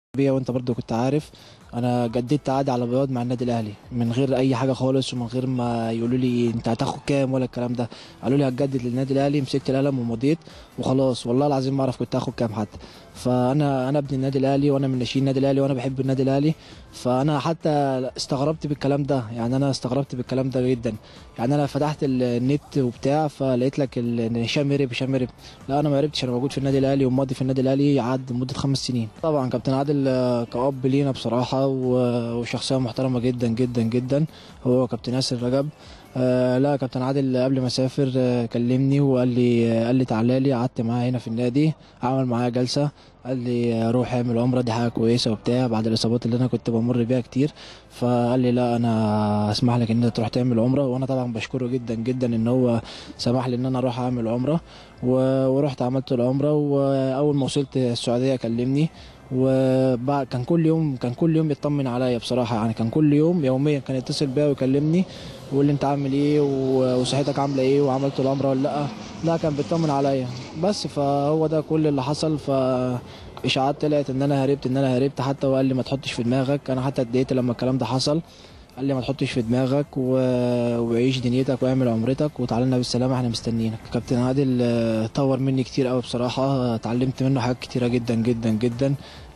بيا وانت برضو كنت عارف انا جددت عقدي على بياض مع النادي الاهلي من غير اي حاجه خالص ومن غير ما يقولوا لي انت هتاخد كام ولا الكلام ده قالوا لي هتجدد للنادي الاهلي مسكت القلم ومضيت وخلاص والله العظيم ما اعرف كنت هاخد كام حتى فانا انا ابن النادي الاهلي وانا من ناشئين النادي الاهلي وانا بحب النادي الاهلي فانا حتى استغربت بالكلام ده يعني انا استغربت بالكلام ده جدا يعني انا فتحت النت وبتاع فلقيت لك ال- ان هشام هرب هشام هرب لا انا ما هربتش انا موجود في النادي الاهلي وماضي في النادي الاهلي عاد مده خمس سنين طبعا كابتن عادل آه، كأب لينا بصراحه و- وشخصيه محترمه جدا جدا جدا هو كابتن ياسر رجب آه لا كابتن عادل قبل ما اسافر آه كلمني وقال لي آه قال لي تعالى لي قعدت معاه هنا في النادي عمل معايا جلسه قال لي آه، روح اعمل عمره دي حاجه كويسه وبتاع بعد الاصابات اللي انا كنت بمر بيها كتير فقال لي لا انا اسمح لك ان انت تروح تعمل عمره وانا طبعا بشكره جدا جدا ان هو سمح لي ان انا اروح اعمل عمره و- ورحت عملت العمره واول ما وصلت السعوديه كلمني وبعد كان كل يوم كان كل يوم يطمن عليا بصراحه يعني كان كل يوم يوميا كان يتصل بيا ويكلمني ويقول لي انت عامل ايه و- وصحتك عامله ايه وعملت العمره ولا لا لا كان بيطمن عليا بس فهو ده كل اللي حصل ف اشاعات طلعت ان انا هربت ان انا هربت حتى وقال لي ما تحطش في دماغك انا حتى اتضايقت لما الكلام ده حصل قال لي ما تحطش في دماغك و... وعيش دنيتك واعمل عمرتك وتعالى لنا بالسلامه احنا مستنيينك كابتن عادل آه، طور مني كتير قوي بصراحه اتعلمت منه حاجات كتيره جدا جدا جدا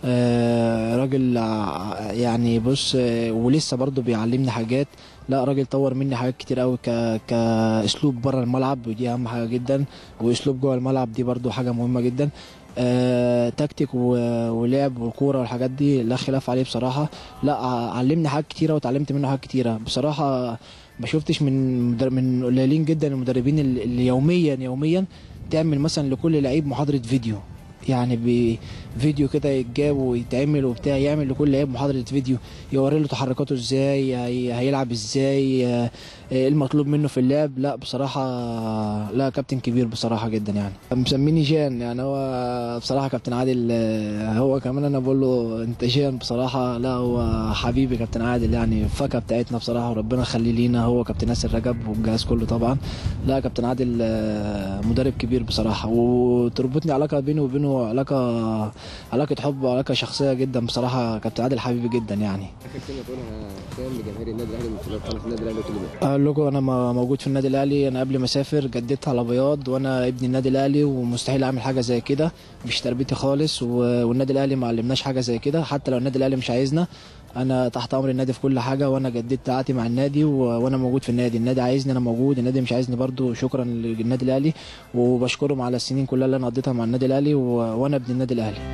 آه، راجل ع- يعني بص آه، ولسه برضه بيعلمني حاجات لا راجل طور مني حاجات كتير قوي ك... كاسلوب بره الملعب ودي اهم حاجه جدا واسلوب جوه الملعب دي برضه حاجه مهمه جدا آه، تكتيك و- ولعب والكوره والحاجات دي لا خلاف عليه بصراحه لا ع- علمني حاجات كتيره وتعلمت منه حاجات كتيره بصراحه ما شفتش من مدر- من قليلين جدا المدربين اللي اللي يوميا يوميا تعمل مثلا لكل لعيب محاضره فيديو يعني بفيديو كده يتجاب ويتعمل وبتاع يعمل لكل لعيب محاضره فيديو يوري له تحركاته ازاي هي- هيلعب ازاي آه، ايه المطلوب منه في اللعب لا بصراحه لا كابتن كبير بصراحه جدا يعني مسميني جان يعني هو بصراحه كابتن عادل آه، هو كمان انا بقول له انت جان بصراحه لا هو حبيبي كابتن عادل يعني الفاكهه بتاعتنا بصراحه وربنا يخليه لينا هو كابتن ياسر رجب والجهاز كله طبعا لا كابتن عادل آه، مدرب كبير بصراحه وتربطني علاقه بيني وبينه علاقه علاقه حب وعلاقه شخصيه جدا بصراحه كابتن عادل حبيبي جدا يعني اخر كلمه تقولها كام لجماهير النادي الاهلي من خلال قناه النادي الاهلي وتقول لهم اقول لكم انا م- موجود في النادي الاهلي انا قبل ما اسافر جددت على بياض وانا ابن النادي الاهلي ومستحيل اعمل حاجه زي كده مش تربيتي خالص و- والنادي الاهلي ما علمناش حاجه زي كده حتى لو النادي الاهلي مش عايزنا انا تحت امر النادي في كل حاجه وانا جددت عقدي مع النادي و... وانا موجود في النادي النادي عايزني انا موجود النادي مش عايزني برضو شكرا للنادي الاهلي وبشكرهم على السنين كلها اللي انا قضيتها مع النادي الاهلي و... وانا ابن النادي الاهلي